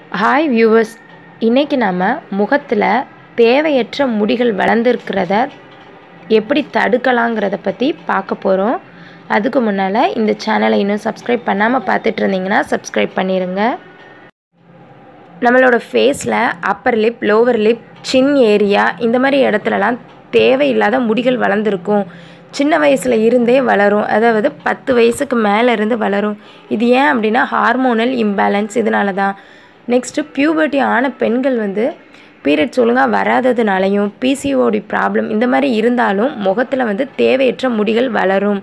hi viewers இன்றைக்கி நம்ம முகத்தில் தேவையற்ற முடிகள் வளர்ந்துருக்கிறத எப்படி தடுக்கலாங்கிறத பற்றி பார்க்க போகிறோம் அதுக்கு முன்னால் இந்த சேனலை இன்னும் சப்ஸ்கிரைப் பண்ணாமல் பார்த்துட்டு இருந்தீங்கன்னா சப்ஸ்கிரைப் பண்ணிடுங்க நம்மளோட ஃபேஸில் upper lip lower lip chin area இந்த மாதிரி இடத்துலலாம் தேவையில்லாத முடிகள் வளர்ந்துருக்கும் சின்ன வயசில் இருந்தே வளரும் அதாவது பத்து வயசுக்கு மேலே இருந்து வளரும் இது ஏன் அப்படின்னா ஹார்மோனல் இம்பேலன்ஸ் இதனால தான் நெக்ஸ்ட்டு பியூபர்ட்டி ஆன பெண்கள் வந்து பீரியட்ஸ் ஒழுங்காக வராததுனாலையும் பிசிஓடி ப்ராப்ளம் இந்த மாதிரி இருந்தாலும் முகத்தில் வந்து தேவையற்ற முடிகள் வளரும்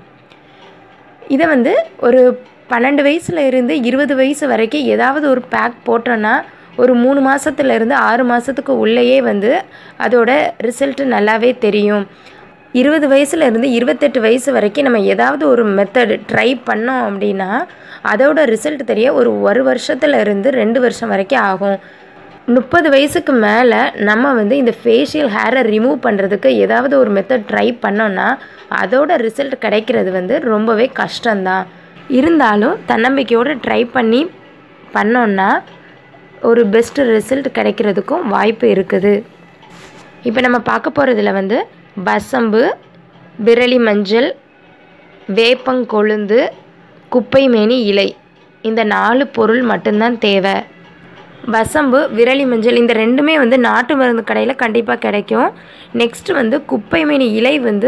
இதை வந்து ஒரு பன்னெண்டு வயசில் இருந்து இருபது வயசு வரைக்கும் ஏதாவது ஒரு பேக் போட்டோன்னா ஒரு மூணு மாதத்துலேருந்து ஆறு மாதத்துக்கு உள்ளேயே வந்து அதோட ரிசல்ட்டு நல்லாவே தெரியும் இருபது வயசுல இருந்து இருபத்தெட்டு வயசு வரைக்கும் நம்ம ஏதாவது ஒரு மெத்தடு ட்ரை பண்ணோம் அப்படின்னா அதோட ரிசல்ட் தெரிய ஒரு ஒரு வருஷத்துல இருந்து ரெண்டு வருஷம் வரைக்கும் ஆகும் முப்பது வயசுக்கு மேலே நம்ம வந்து இந்த ஃபேஷியல் ஹேரை ரிமூவ் பண்ணுறதுக்கு ஏதாவது ஒரு மெத்தட் ட்ரை பண்ணோன்னா அதோட ரிசல்ட் கிடைக்கிறது வந்து ரொம்பவே கஷ்டம்தான் இருந்தாலும் தன்னம்பிக்கையோடு ட்ரை பண்ணி பண்ணோன்னா ஒரு பெஸ்ட் ரிசல்ட் கிடைக்கிறதுக்கும் வாய்ப்பு இருக்குது இப்போ நம்ம பார்க்க போகிறதுல வந்து வசம்பு விரலி மஞ்சள் வேப்பங்கொழுந்து குப்பைமேனி இலை இந்த நாலு பொருள் மட்டும்தான் தேவை வசம்பு விரலி மஞ்சள் இந்த ரெண்டுமே வந்து நாட்டு மருந்து கடையில் கண்டிப்பாக கிடைக்கும் நெக்ஸ்ட்டு வந்து குப்பைமேனி இலை வந்து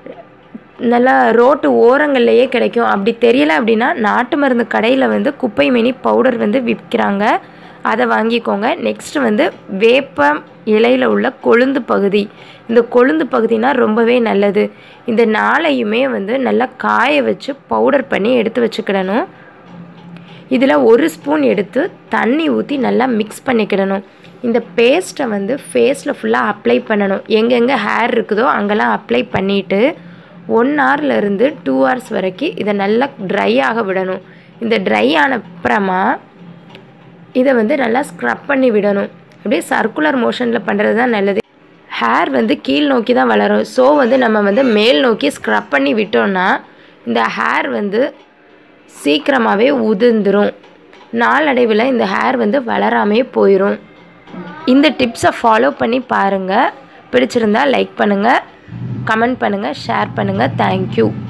நல்லா ரோட்டு ஓரங்கள்லையே கிடைக்கும் அப்படி தெரியல அப்படின்னா நாட்டு மருந்து கடையில் வந்து குப்பைமேனி பவுடர் வந்து விற்கிறாங்க அதை வாங்கிக்கோங்க நெக்ஸ்ட்டு வந்து வேப்பம் இலையில் உள்ள கொழுந்து பகுதி இந்த கொழுந்து பகுதினா ரொம்பவே நல்லது இந்த நாளையுமே வந்து நல்லா காய வச்சு பவுடர் பண்ணி எடுத்து வச்சுக்கிடணும் இதில் ஒரு ஸ்பூன் எடுத்து தண்ணி ஊற்றி நல்லா மிக்ஸ் பண்ணிக்கிடணும் இந்த பேஸ்ட்டை வந்து ஃபேஸில் ஃபுல்லாக அப்ளை பண்ணணும் எங்கெங்கே ஹேர் இருக்குதோ அங்கெல்லாம் அப்ளை பண்ணிவிட்டு ஒன் ஹவர்லேருந்து டூ ஹவர்ஸ் வரைக்கும் இதை நல்லா ட்ரை ஆக விடணும் இந்த ட்ரை ஆன அப்புறமா இதை வந்து நல்லா ஸ்க்ரப் பண்ணி விடணும் அப்படியே சர்க்குலர் மோஷனில் பண்ணுறது தான் நல்லது ஹேர் வந்து கீழ் நோக்கி தான் வளரும் ஸோ வந்து நம்ம வந்து மேல் நோக்கி ஸ்க்ரப் பண்ணி விட்டோம்னா இந்த ஹேர் வந்து சீக்கிரமாகவே உதிர்ந்துடும் நாளடைவில் இந்த ஹேர் வந்து வளராமே போயிடும் இந்த டிப்ஸை ஃபாலோ பண்ணி பாருங்கள் பிடிச்சிருந்தா லைக் பண்ணுங்கள் கமெண்ட் பண்ணுங்கள் ஷேர் பண்ணுங்கள் தேங்க்யூ